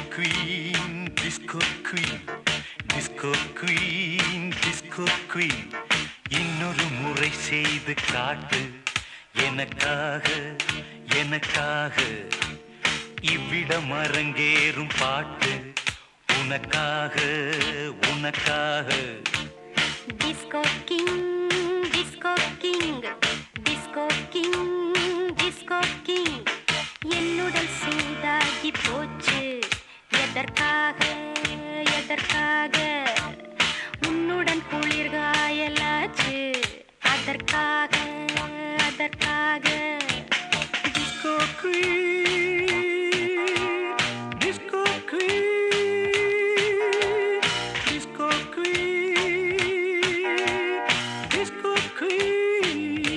queen disco queen disco queen disco queen இன்னொரு முறை செய்து காட்டு எனக்காக எனக்காக இவ்விடம் அரங்கேறும் பாட்டு உனக்காக உனக்காக disco king disco king disco king disco king என்னுடல் சூடாகி போச்சு எதற்காக எதற்காக உன்னுடன் குளிர்காயலாச்சு அதற்காக அதற்காக disco queen disco queen disco queen disco queen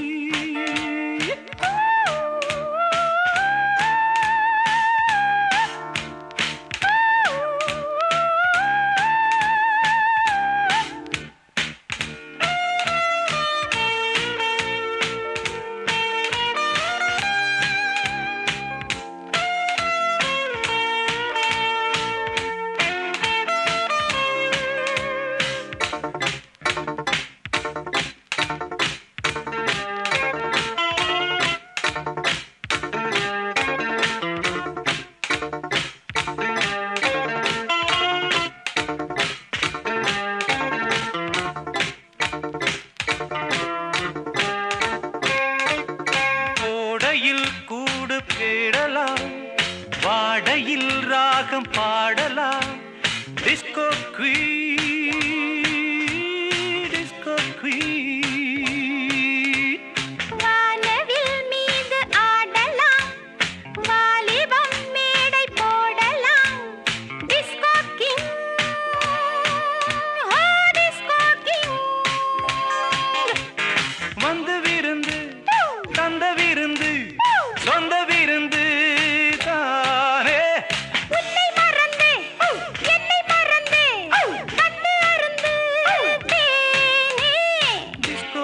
கோடையில் கூடு தேடலாம் வாடையில் ராகம் பாடலாம் டிஸ்கோ குயின் டிஸ்கோ குயின் வானவில் மீது ஆடலாம் வாலிபம் மேடை போடலாம் டிஸ்கோ கிங் ஓ டிஸ்கோ கிங் வந்து விருந்து தந்த விருந்து சொந்த விருந்து தானே உன்னை மறந்து என்னை மறந்து கண்டு அருந்து தேனே disco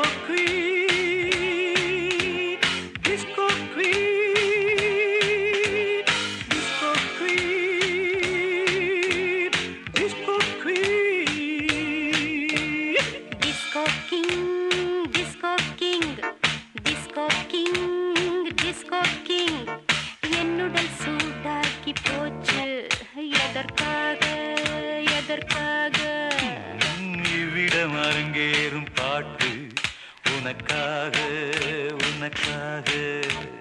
queen disco queen disco queen disco queen disco king disco king disco king disco king என்னுடல் சூடாக்கி போச்சு எதற்காக எதற்காக இவ்விடம் அரங்கேறும் பாட்டு உனக்காக உனக்காக